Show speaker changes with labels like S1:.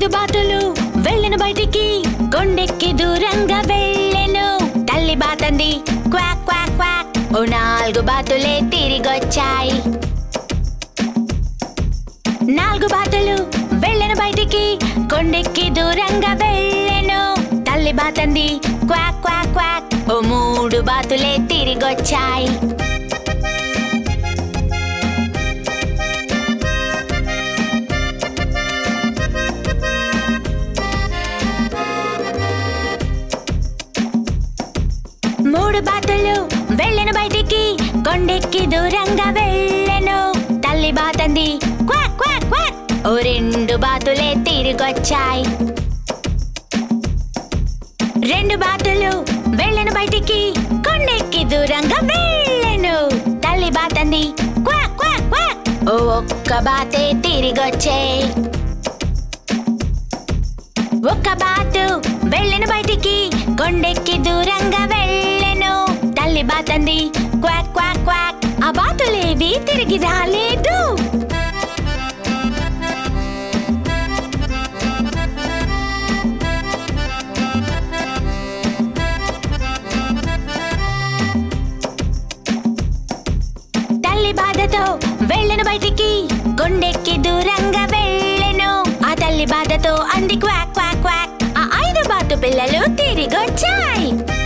S1: ఐదు బాతులు వెళ్ళను బయటికి కొండెక్కి దూరంగా వెళ్ళెను తల్లి బాతంది క్వాక్ క్వాక్ క్వాక్ ఓ నాలుగు బాతులే తిరిగొచ్చాయి నాలుగు బాతులు వెళ్ళను బయటికి కొండెక్కి దూరంగా వెళ్ళెను తల్లి బాతంది క్వాక్ క్వాక్ క్వాక్ ఓ మూడు బాతులే తిరిగొచ్చాయి మూడు బాతులు వెళ్ళను బయటికి కొండెక్కి దూరంగా వెళ్ళెను తల్లి బాతంది క్వాక్ క్వాక్ క్వాక్ ఓ రెండు బాతులే తిరిగొచ్చాయి రెండు బాతులు వెళ్ళను బయటికి కొండెక్కి దూరంగా వెళ్ళెను తల్లి బాతంది క్వాక్ క్వాక్ క్వాక్ ఓ ఒక్క బాతే తిరిగొచ్చే ఒక్క బాతు వెళ్ళను బయటికి కొండెక్కి దూరంగా వెళ్ళెను తల్లి బాతంది క్వాక్ క్వాక్ క్వాక్ ఆ బాతులేవి తిరిగి రాలేదు తల్లి బాధతో వెళ్ళను బయటికి కొండెక్కి దూరంగా వెళ్ళెను ఆ తల్లి బాధతో అంది క్వాక్ క్వాక్ క్వాక్ ఆ ఐదు బాతు పిల్లలు తిరిగొచ్చాయి